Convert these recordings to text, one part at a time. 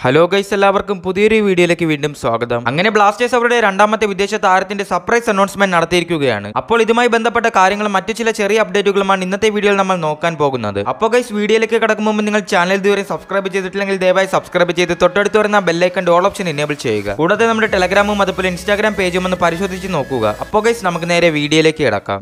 hello guys എല്ലാവർക്കും പുതിയൊരു വീഡിയോയിലേക്ക് വീണ്ടും സ്വാഗതം അങ്ങനെ ബ്ലാസ്റ്റേഴ്സ് അവരുടെ രണ്ടാമത്തെ വിദേശ താരത്തിന്റെ സർപ്രൈസ് അനൗൺസ്മെന്റ് നടത്തിയിരിക്കുകയാണ് അപ്പോൾ ഇതുമായി ബന്ധപ്പെട്ട കാര്യങ്ങളും മറ്റു ചില ചെറിയ അപ്ഡേറ്റുകളുമാണ് ഇന്നത്തെ വീഡിയോയിൽ നമ്മൾ നോക്കാൻ പോകുന്നത് അപ്പോൾ ഗൈസ് വീഡിയോയിലേക്ക് കടക്കും മുമ്പ് നിങ്ങൾ ചാനൽ ഇതുവരെ സബ്സ്ക്രൈബ് ചെയ്തിട്ടില്ലെങ്കിൽ ദയവായി സബ്സ്ക്രൈബ് ചെയ്ത് തൊട്ടടുത്ത് വരുന്ന ബെല്ലൈക്കൺ ഓൾ ഓപ്ഷൻ എനേബിൾ ചെയ്യുക കൂടാതെ നമ്മുടെ ടെലഗ്രാമും അതുപോലെ ഇൻസ്റ്റാഗ്രാം പേജും ഒന്ന് പരിശോധിച്ച് നോക്കുക അപ്പോൾ ഗൈസ് നമുക്ക് നേരെ വീഡിയോയിലേക്ക് കിടക്കാം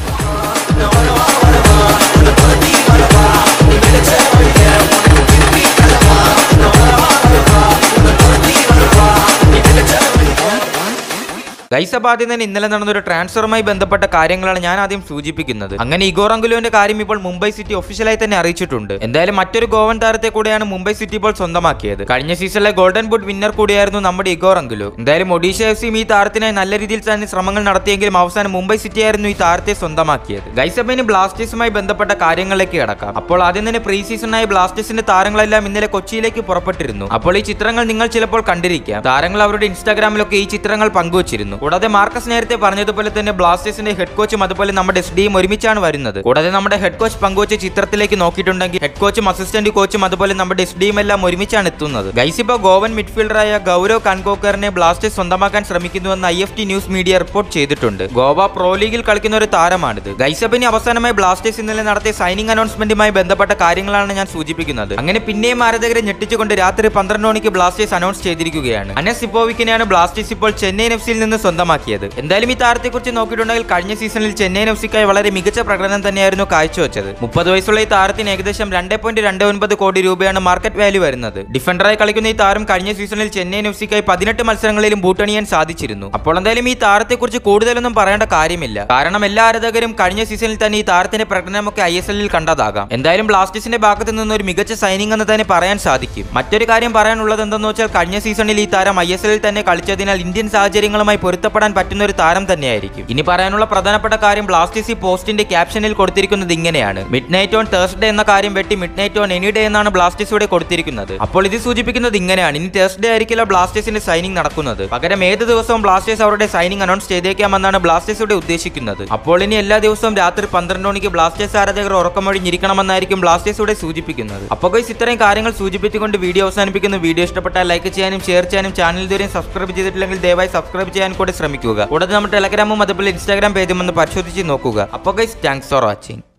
ഗൈസ് അപ്പോൾ ആദ്യം തന്നെ ഇന്നലെ നടന്ന ഒരു ട്രാൻസ്ഫറുമായി ബന്ധപ്പെട്ട കാര്യങ്ങളാണ് ഞാൻ ആദ്യം സൂചിപ്പിക്കുന്നത് അങ്ങനെ ഇഗോർ അങ്കുലുവിന്റെ കാര്യം ഇപ്പോൾ മുംബൈ സിറ്റി ഒഫീഷ്യലായി തന്നെ അറിയിച്ചിട്ടുണ്ട് എന്തായാലും മറ്റൊരു ഗോവൻ താരത്തെ കൂടെയാണ് മുംബൈ സിറ്റി ഇപ്പോൾ സ്വന്തമാക്കിയത് കഴിഞ്ഞ സീസണിലെ ഗോൾഡൻ ബുട്ട് വിന്നർ കൂടിയായിരുന്നു നമ്മുടെ ഇഗോർ അങ്കുലു എന്തായാലും ഒഡീഷ എഫ് സിയും ഈ താരത്തിനായി നല്ല രീതിയിൽ തന്നെ ശ്രമങ്ങൾ നടത്തിയെങ്കിലും അവസാനം മുംബൈ സിറ്റി ആയിരുന്നു ഈ താരത്തെ സ്വന്തമാക്കിയത് ഗൈസ് അപ്പോൾ ഇനി ബ്ലാസ്റ്റേഴ്സുമായി ബന്ധപ്പെട്ട കാര്യങ്ങളിലേക്ക് കിടക്കാം അപ്പോൾ ആദ്യം തന്നെ പ്രീ സീസണായി ബ്ലാസ്റ്റേഴ്സിന്റെ താരങ്ങളെല്ലാം ഇന്നലെ കൊച്ചിയിലേക്ക് പുറപ്പെട്ടിരുന്നു അപ്പോൾ ഈ ചിത്രങ്ങൾ നിങ്ങൾ ചിലപ്പോൾ കണ്ടിരിക്കാം താരങ്ങൾ അവരുടെ ഇൻസ്റ്റാഗ്രാമിലൊക്കെ ഈ ചിത്രങ്ങൾ പങ്കുവച്ചിരുന്നു കൂടാതെ മാർക്കസ് നേരത്തെ പറഞ്ഞതുപോലെ തന്നെ ബ്ലാസ്റ്റേഴ്സിന്റെ ഹെഡ് കോച്ചും അതുപോലെ നമ്മുടെ എസ് ഡിയും ഒരുമിച്ചാണ് വരുന്നത് കൂടാതെ നമ്മുടെ ഹെഡ് കോച്ച് പങ്കുവച്ച ചിത്രത്തിലേക്ക് നോക്കിയിട്ടുണ്ടെങ്കിൽ ഹെഡ് കോച്ചും അസിസ്റ്റന്റ് കോച്ചും അതുപോലെ നമ്മുടെ എസ് ഡിയും എല്ലാം ഒരുമിച്ചാണ് എത്തുന്നത് ഗൈസ് ഇപ്പോൾ ഗോവൻ മിഡ്ഫീൽഡറായ ഗൗരവ് കൻകോക്കറിനെ ബ്ലാസ്റ്റേഴ്സ് സ്വന്തമാക്കാൻ ശ്രമിക്കുന്നുവെന്ന് I F T news media report ചെയ്തിട്ടുണ്ട് ഗോവ പ്രോ ലീഗിൽ കളിക്കുന്ന ഒരു താരമാണിത് ഗൈസ് അപ്പോൾ ഇനി അവസാനമായി ബ്ലാസ്റ്റേഴ്സ് ഇന്നലെ നടത്തിയ സൈനിങ് അനൗൺസ്മെന്റുമായി ബന്ധപ്പെട്ട കാര്യങ്ങളാണ് ഞാൻ സൂചിപ്പിക്കുന്നത് അങ്ങനെ പിന്നെയും ആരാധകരെ ഞെട്ടിച്ചുകൊണ്ട് രാത്രി പന്ത്രണ്ട് മണിക്ക് ബ്ലാസ്റ്റേഴ്സ് അനൗൺസ് ചെയ്തിരിക്കുകയാണ് അനസ് ഇപ്പോവിക്കിനെയാണ് ബ്ലാസ്റ്റേഴ്സ് ഇപ്പോൾ ചെന്നൈയിൻ എഫ് സിയിൽ നിന്ന് സ്വന്തമാക്കിയത് എന്തായാലും ഈ താരത്തെക്കുറിച്ച് നോക്കിയിട്ടുണ്ടെങ്കിൽ കഴിഞ്ഞ സീസണിൽ ചെന്നൈയിൻ എഫ് സിക്കായി വളരെ മികച്ച പ്രകടനം തന്നെയായിരുന്നു കാഴ്ചവെച്ചത് മുപ്പത് വയസ്സുള്ള ഈ താരത്തിന് ഏകദേശം രണ്ട് പോയിന്റ് രണ്ട് ഒൻപത് കോടി രൂപയാണ് മാർക്കറ്റ് വാല്യൂ വരുന്നത് ഡിഫൻഡറായി കളിക്കുന്ന ഈ താരം കഴിഞ്ഞ സീസണിൽ ചെന്നൈയിൻ എഫ് സിക്കായി പതിനെട്ട് മത്സരങ്ങളിലും ബൂട്ടണിയാൻ സാധിച്ചിരുന്നു അപ്പോൾ എന്തായാലും ഈ താരത്തെക്കുറിച്ച് കൂടുതലൊന്നും പറയേണ്ട കാര്യമില്ല കാരണം എല്ലാ ആരാധകരും കഴിഞ്ഞ സീസണിൽ തന്നെ ഈ താരത്തിന്റെ പ്രകടനമൊക്കെ ഐ എസ് എല്ലിൽ കണ്ടതാകാം എന്തായാലും ബ്ലാസ്റ്റേഴ്സിന്റെ ഭാഗത്ത് നിന്ന് ഒരു മികച്ച സൈനിങ് എന്ന് തന്നെ പറയാൻ സാധിക്കും മറ്റൊരു കാര്യം പറയാനുള്ളത് എന്തെന്ന് വെച്ചാൽ കഴിഞ്ഞ സീസണിൽ ഈ താരം ഐ എസ് എല്ലിൽ തന്നെ കളിച്ചതിനാൽ ഇന്ത്യൻ സാഹചര്യങ്ങളുമായി പൊരുത്തപ്പെടാൻ പറ്റുന്ന ഒരു താരം തന്നെയായിരിക്കും ഇനി പറയാനുള്ള പ്രധാനപ്പെട്ട കാര്യം ബ്ലാസ്റ്റേഴ്സ് ഈ പോസ്റ്റിന്റെ ക്യാപ്ഷനിൽ കൊടുത്തിരിക്കുന്നത് ഇങ്ങനെയാണ് മിഡ് നൈറ്റ് ഓൺ തേഴ്സ്ഡേ എന്ന കാര്യം വെട്ടി midnight on any day എന്നാണ് ബ്ലാസ്റ്റേഴ്സ് ഇവിടെ കൊടുത്തിരിക്കുന്നത് അപ്പോൾ ഇത് സൂചിപ്പിക്കുന്നത് ഇങ്ങനെയാണ് ഇനി തേഴ്സ്ഡേ ആയിരിക്കില്ല ബ്ലാസ്റ്റേഴ്സിന്റെ സൈനിങ് നടക്കുന്നത് പകരം ഏത് ദിവസവും ബ്ലാസ്റ്റേഴ്സ് അവരുടെ സൈനിങ് അനൗൺസ് ചെയ്തേക്കാമെന്നാണ് ബ്ലാസ്റ്റേഴ്സ് ഇവിടെ ഉദ്ദേശിക്കുന്നത് അപ്പോൾ ഇനി എല്ലാ ദിവസവും രാത്രി പന്ത്രണ്ട് മണിക്ക് ബ്ലാസ്റ്റേഴ്സ് ആരാധകർ ഉറക്കമൊഴിഞ്ഞിരിക്കണമെന്നായിരിക്കും ബ്ലാസ്റ്റേഴ്സ് ഇവിടെ സൂചിപ്പിക്കുന്നത് അപ്പോൾ ഗൈസ് ഇത്രയും കാര്യങ്ങൾ സൂചിപ്പിച്ചുകൊണ്ട് വീഡിയോ അവസാനിപ്പിക്കുന്നു വീഡിയോ ഇഷ്ടപ്പെട്ടാൽ ലൈക്ക് ചെയ്യാനും ഷെയർ ചെയ്യാനും ചാനൽ ഇതുവരെയും സബ്സ്ക്രൈബ് ചെയ്തിട്ടില്ലെങ്കിൽ ദയവായി സബ്സ്ക്രൈബ് ചെയ്യാൻ കൂടി ശ്രമിക്കുക കൂടാതെ നമ്മുടെ ടെലഗ്രാമും അതുപോലെ ഇൻസ്റ്റാഗ്രാം പേജും ഒന്ന് പരിശോധിച്ച് നോക്കുക അപ്പോൾ ഗൈസ് താങ്ക്സ് ഫോർ വാച്ചിങ്